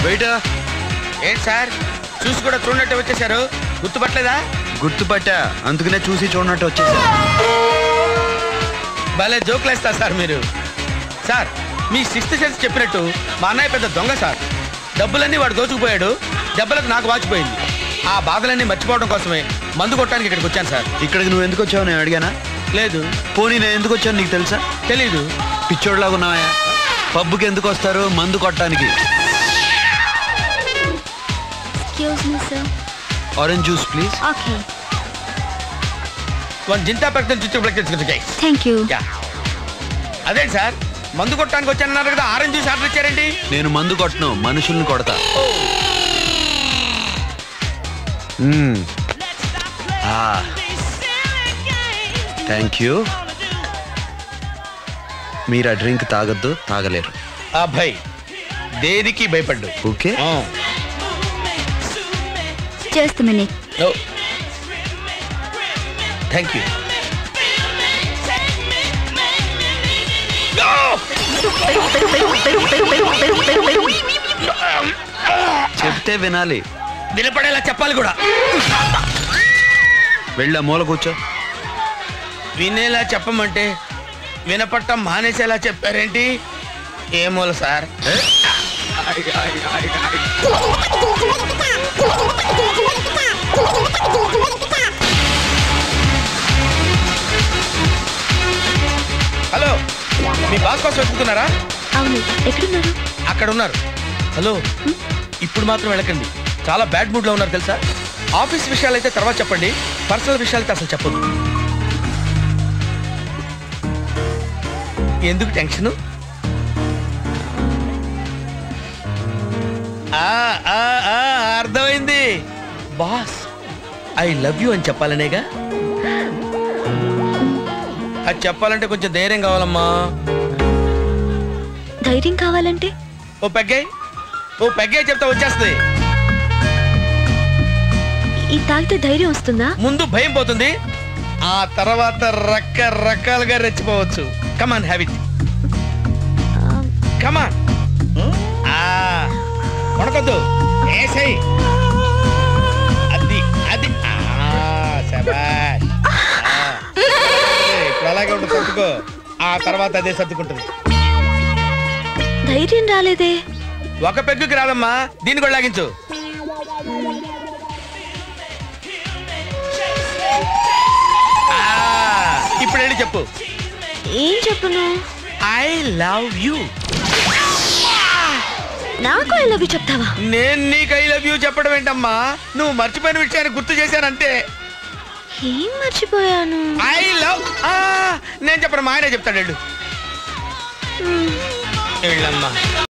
బయట ఏంటి సార్ చూసి కూడా చూడనట్టు వచ్చేసారు గుర్తుపట్టలేదా గుర్తుపట్టా అందుకనే చూసి చూడనట్టు వచ్చేసా భలే జోకులేస్తా సార్ మీరు సార్ మీ సిక్స్త్ సెన్స్ చెప్పినట్టు మా అన్నయ్య పెద్ద దొంగ సార్ డబ్బులన్నీ వాడు దోచుకుపోయాడు దెబ్బలకు నాకు వాచిపోయింది ఆ బాధలన్నీ మర్చిపోవడం కోసమే మందు కొట్టడానికి ఇక్కడికి వచ్చాను సార్ ఇక్కడికి నువ్వు ఎందుకు వచ్చావు నేను అడిగానా లేదు పోనీ నేను ఎందుకు వచ్చాను నీకు తెలుసా తెలీదు పిచ్చోడ్లాగా ఉన్నావా పబ్బుకి ఎందుకు వస్తారు మందు కొట్టడానికి excuse me sir orange juice please okay one జింతా పక్కన చుట్టూ థ్యాంక్ యూ అదేంటి సార్ మందు కొట్టడానికి వచ్చానన్నారు కదా ఆరెంజ్ జ్యూస్ ఆర్డర్ ఇచ్చారేంటి నేను మందు కొట్టను మనుషుల్ని కొడతా థ్యాంక్ యూ మీరు ఆ డ్రింక్ తాగొద్దు తాగలేరు అబ్బాయి దేనికి భయపడ్డు okay just minute thank you చెప్తే వినాలి వినపడేలా చెప్పాలి కూడా వెళ్ళా మూల కూర్చో వినేలా చెప్పమంటే వినపట్టం మానేసేలా చెప్పారేంటి ఏమోల సార్ హలో మీ బాస్ కోసం వెతుకుతున్నారా అవును ఎక్కడున్నారు అక్కడ ఉన్నారు హలో ఇప్పుడు మాత్రం వెళ్ళకండి చాలా బ్యాడ్ మూడ్ లో ఉన్నారు తెలుసా ఆఫీస్ విషయాలు అయితే తర్వాత చెప్పండి పర్సనల్ విషయాలైతే అసలు చెప్పదు ఎందుకు టెన్షన్ అర్థమైంది బాస్ ఐ లవ్ యూ అని చెప్పాలనేగా అది చెప్పాలంటే కొంచెం ధైర్యం కావాలమ్మా ధైర్యం కావాలంటే ఓ పెగ్గాయి ఓ పెగ్గాయి చెప్తా వచ్చేస్తుంది ఈ తాగితే ధైర్యం వస్తుందా ముందు భయం పోతుంది ఆ తర్వాత రకరకాలుగా రెచ్చిపోవచ్చు కమాన్ హ్యాబిట్ ఆ, కమాన్ కొనకొద్దు ఏసై అది అది ఆ, శభాష్. ఆ. ఇప్పుడు అలాగే ఉంటుంది సర్దుకో ఆ తర్వాత అదే సర్దుకుంటుంది ధైర్యం రాలేదే ఒక పెగ్గుకి రాదమ్మా దీన్ని కూడా లాగించు ఆ, ఇప్పుడు వెళ్ళి చెప్పు ఏం చెప్పను ఐ లవ్ యూ నాకు ఐ లవ్ యూ చెప్తావా నేను నీకు ఐ లవ్ యూ చెప్పడం ఏంటమ్మా నువ్వు మర్చిపోయిన విషయాన్ని గుర్తు చేశానంతే ఏం మర్చిపోయాను ఐ లవ్ నేను చెప్పను మా ఆయనే చెప్తాడు వెళ్ళు మ్, వెళ్ళమ్మా